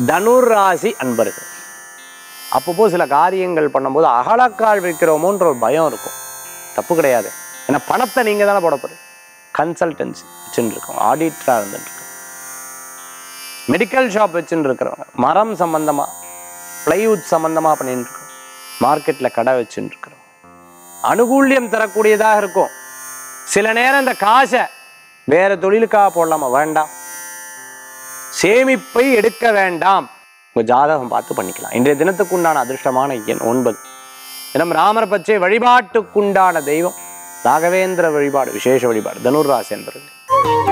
தனுர் ராசி அன்பர்கள் அப்பப்போ சில காரியங்கள் பண்ணும்போது அகலக்கால் வைக்கிறோமோன்ற ஒரு பயம் இருக்கும் தப்பு கிடையாது ஏன்னா பணத்தை நீங்கள் தானே போட போகிறீங்க கன்சல்டன்சி வச்சுட்டு இருக்கோம் ஆடிட்டராக இருந்துட்டு இருக்கோம் மெடிக்கல் ஷாப் வச்சுட்டு இருக்கிறவங்க மரம் சம்பந்தமா பிளைவுட் சம்பந்தமா பண்ணிட்டு இருக்கோம் மார்க்கெட்டில் கடை வச்சுட்டு இருக்கிறோம் அனுகூல்யம் தரக்கூடியதாக இருக்கும் சில நேரம் இந்த காசை வேற தொழிலுக்காக போடலாமா வேண்டாம் சேமிப்பை எடுக்க வேண்டாம் உங்க ஜாதகம் பார்த்து பண்ணிக்கலாம் இன்றைய தினத்துக்குண்டான அதிர்ஷ்டமான எண் ஒன்பது தினம் ராமர் பச்சை வழிபாட்டுக்குண்டான தெய்வம் ராகவேந்திர வழிபாடு விசேஷ வழிபாடு தனுர்ராசி என்பர்கள்